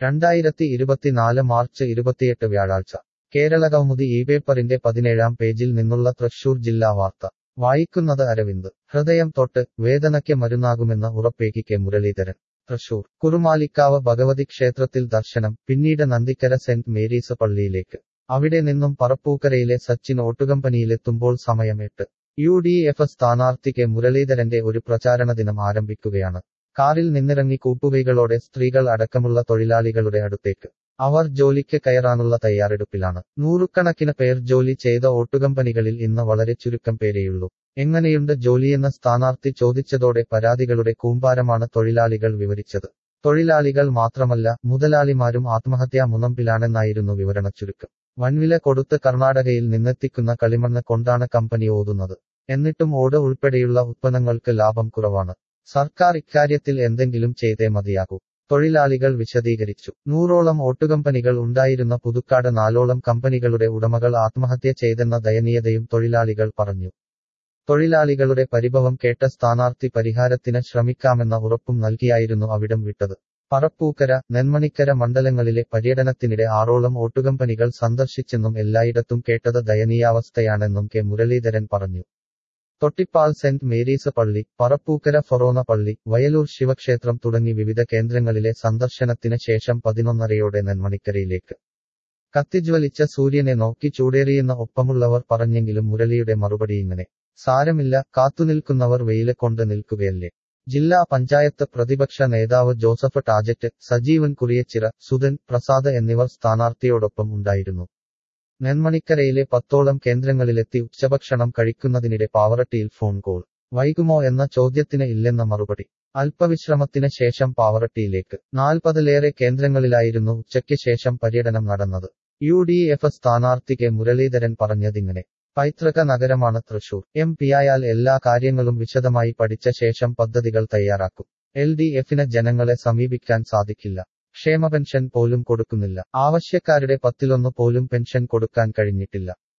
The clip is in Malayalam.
രണ്ടായിരത്തി ഇരുപത്തിനാല് മാർച്ച് ഇരുപത്തിയെട്ട് വ്യാഴാഴ്ച കേരള കൗമുദി ഈ പേപ്പറിന്റെ പതിനേഴാം പേജിൽ നിന്നുള്ള തൃശൂർ ജില്ലാ വാർത്ത വായിക്കുന്നത് അരവിന്ദ് ഹൃദയം തൊട്ട് വേദനയ്ക്ക് മരുന്നാകുമെന്ന് ഉറപ്പേകി കെ മുരളീധരൻ തൃശൂർ കുറുമാലിക്കാവ് ഭഗവതി ക്ഷേത്രത്തിൽ ദർശനം പിന്നീട് നന്ദിക്കര സെന്റ് മേരീസ് പള്ളിയിലേക്ക് അവിടെ നിന്നും പറപ്പൂക്കരയിലെ സച്ചിൻ ഓട്ടുകമ്പനിയിലെത്തുമ്പോൾ സമയം എട്ട് യു ഡി എഫ് സ്ഥാനാർത്ഥി കെ മുരളീധരന്റെ ഒരു പ്രചാരണ ദിനം ആരംഭിക്കുകയാണ് കാറിൽ നിന്നിറങ്ങി കൂപ്പുകൈകളോടെ സ്ത്രീകൾ അടക്കമുള്ള തൊഴിലാളികളുടെ അടുത്തേക്ക് അവർ ജോലിക്ക് കയറാനുള്ള തയ്യാറെടുപ്പിലാണ് നൂറുകണക്കിന് പേർ ജോലി ചെയ്ത ഓട്ടുകമ്പനികളിൽ ഇന്ന് വളരെ ചുരുക്കം പേരെയുള്ളൂ എങ്ങനെയുണ്ട് ജോലിയെന്ന സ്ഥാനാർത്ഥി ചോദിച്ചതോടെ പരാതികളുടെ കൂമ്പാരമാണ് തൊഴിലാളികൾ വിവരിച്ചത് തൊഴിലാളികൾ മാത്രമല്ല മുതലാളിമാരും ആത്മഹത്യാ മുനമ്പിലാണെന്നായിരുന്നു വിവരണ ചുരുക്കം വൻവില കൊടുത്ത് കർണാടകയിൽ നിന്നെത്തിക്കുന്ന കളിമണ്ണ് കൊണ്ടാണ് കമ്പനി ഓതുന്നത് എന്നിട്ടും ഓട് ഉൾപ്പെടെയുള്ള ഉത്പന്നങ്ങൾക്ക് ലാഭം കുറവാണ് സർക്കാർ ഇക്കാര്യത്തിൽ എന്തെങ്കിലും ചെയ്തേ മതിയാകൂ തൊഴിലാളികൾ വിശദീകരിച്ചു നൂറോളം ഓട്ടുകമ്പനികൾ ഉണ്ടായിരുന്ന പുതുക്കാട് നാലോളം കമ്പനികളുടെ ഉടമകൾ ആത്മഹത്യ ചെയ്തെന്ന ദയനീയതയും തൊഴിലാളികൾ പറഞ്ഞു തൊഴിലാളികളുടെ പരിഭവം കേട്ട സ്ഥാനാർത്ഥി പരിഹാരത്തിന് ശ്രമിക്കാമെന്ന ഉറപ്പും നൽകിയായിരുന്നു അവിടം വിട്ടത് പറപ്പൂക്കര നെന്മണിക്കര മണ്ഡലങ്ങളിലെ പര്യടനത്തിനിടെ ആറോളം ഓട്ടുകമ്പനികൾ സന്ദർശിച്ചെന്നും എല്ലായിടത്തും കേട്ടത് ദയനീയാവസ്ഥയാണെന്നും കെ മുരളീധരൻ പറഞ്ഞു തൊട്ടിപ്പാൾ സെന്റ് മേരീസ് പള്ളി പറപ്പൂക്കര ഫൊറോന പള്ളി വയലൂർ ശിവക്ഷേത്രം തുടങ്ങി വിവിധ കേന്ദ്രങ്ങളിലെ സന്ദർശനത്തിന് ശേഷം പതിനൊന്നരയോടെ നെന്മണിക്കരയിലേക്ക് കത്തിജ്വലിച്ച സൂര്യനെ നോക്കി ചൂടേറിയെന്ന ഒപ്പമുള്ളവർ പറഞ്ഞെങ്കിലും മുരളിയുടെ മറുപടി ഇങ്ങനെ സാരമില്ല കാത്തുനിൽക്കുന്നവർ വെയില് കൊണ്ട് നിൽക്കുകയല്ലേ ജില്ലാ പഞ്ചായത്ത് പ്രതിപക്ഷ നേതാവ് ജോസഫ് ടാജറ്റ് സജീവൻ കുറിയച്ചിറ സുധൻ പ്രസാദ് എന്നിവർ സ്ഥാനാർത്ഥിയോടൊപ്പം ഉണ്ടായിരുന്നു നെന്മണിക്കരയിലെ പത്തോളം കേന്ദ്രങ്ങളിലെത്തി ഉച്ചഭക്ഷണം കഴിക്കുന്നതിനിടെ പാവറട്ടിയിൽ ഫോൺ കോൾ വൈകുമോ എന്ന ചോദ്യത്തിന് ഇല്ലെന്ന മറുപടി അല്പവിശ്രമത്തിന് ശേഷം പാവറട്ടിയിലേക്ക് നാൽപ്പതിലേറെ കേന്ദ്രങ്ങളിലായിരുന്നു ഉച്ചയ്ക്ക് ശേഷം പര്യടനം നടന്നത് യു ഡി എഫ് സ്ഥാനാർത്ഥി കെ മുരളീധരൻ പറഞ്ഞതിങ്ങനെ പൈതൃക നഗരമാണ് തൃശൂർ എം പിയായാൽ എല്ലാ കാര്യങ്ങളും വിശദമായി പഠിച്ച ശേഷം പദ്ധതികൾ തയ്യാറാക്കും എൽ ഡി എഫിന് ജനങ്ങളെ സമീപിക്കാൻ സാധിക്കില്ല ക്ഷേമ പെൻഷൻ പോലും കൊടുക്കുന്നില്ല ആവശ്യക്കാരുടെ പത്തിലൊന്ന് പോലും പെൻഷൻ കൊടുക്കാൻ കഴിഞ്ഞിട്ടില്ല